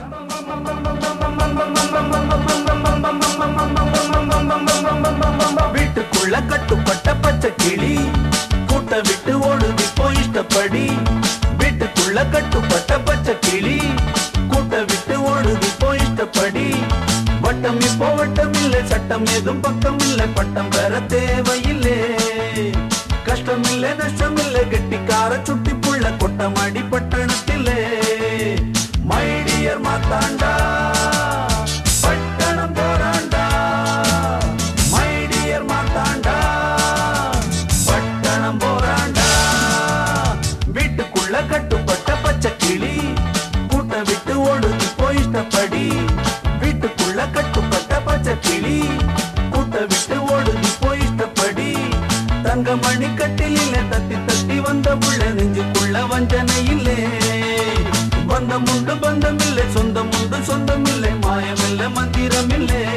வீட்டுக்குள்ள கட்டுப்பட்ட பச்சை கிளி கூட்ட விட்டு ஓடுது போய் இஷ்டப்படி வீட்டுக்குள்ள கட்டுப்பட்ட பச்சை கிளி கூட்ட விட்டு ஓடுது போய் இஷ்டப்படி வட்டம் இப்போ வட்டம் இல்லை சட்டம் ஏதும் பக்கம் இல்லை பட்டம் பெற தேவையில்லை கஷ்டம் இல்லை நஷ்டம் இல்லை கெட்டிக்கார சுட்டி புள்ள கொட்டமாடி பட்டணத்திலே மை டியர் மாத்தாண்டா பட்டணம் போராண்டா மை டியர் மாத்தாண்டா பட்டணம் போராண்டா வீட்டுக்குள்ள கட்டுப்பட்ட பச்சை கிளி கூட்ட விட்டு ஓடுது போய் இஷ்டப்படி வீட்டுக்குள்ள கட்டுப்பட்ட பச்சை கிளி கூட்ட விட்டு ஓடுது போய் இஷ்டப்படி தங்க மணி கட்டிலில தத்தி தத்தி வந்த புள்ள நெஞ்சுக்குள்ள வஞ்சனை இல்லே பந்தம் உண்டு பந்தம் இல்லை சொந்தம் உண்டு சொந்தம் இல்லை மாயம் இல்லை மந்திரம் இல்லை